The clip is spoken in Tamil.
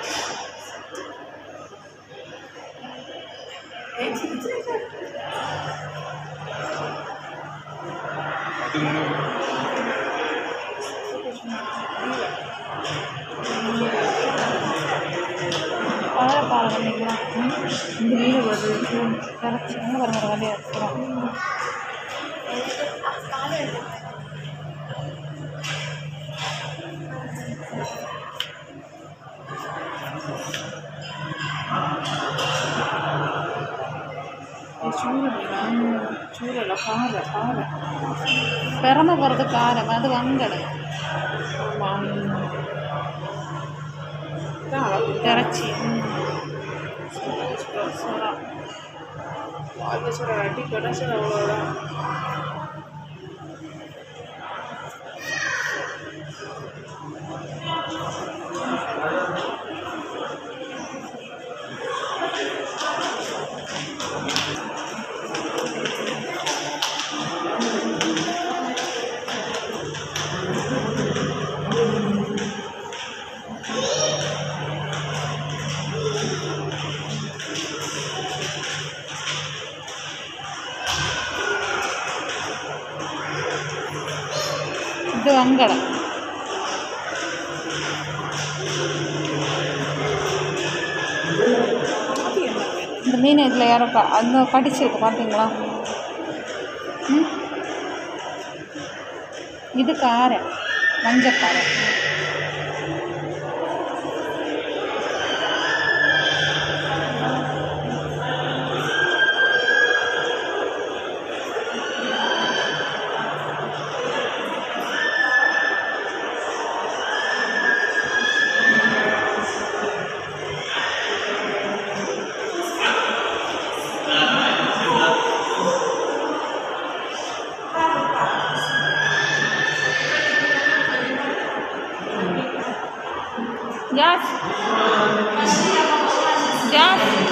பாறை பாறை பண்ணிக்கலாம் இந்த மீன் வருது கரைச்சி அங்கே பாருங்க ஒரு வண்டியாக இருக்கிறோம் சூழல பாறை பாறை பெறம போகிறது காரம் அது வங்கடை இறைச்சி அடி கடைசியில் அவ்வளோதான் இது வங்கடை இந்த மீன் இதில் யாரோ கா அந்த கடிச்சிருக்கு பார்த்தீங்களா ம் இது காரை மஞ்சக்காரை ஜாஸ் ஜாஸ்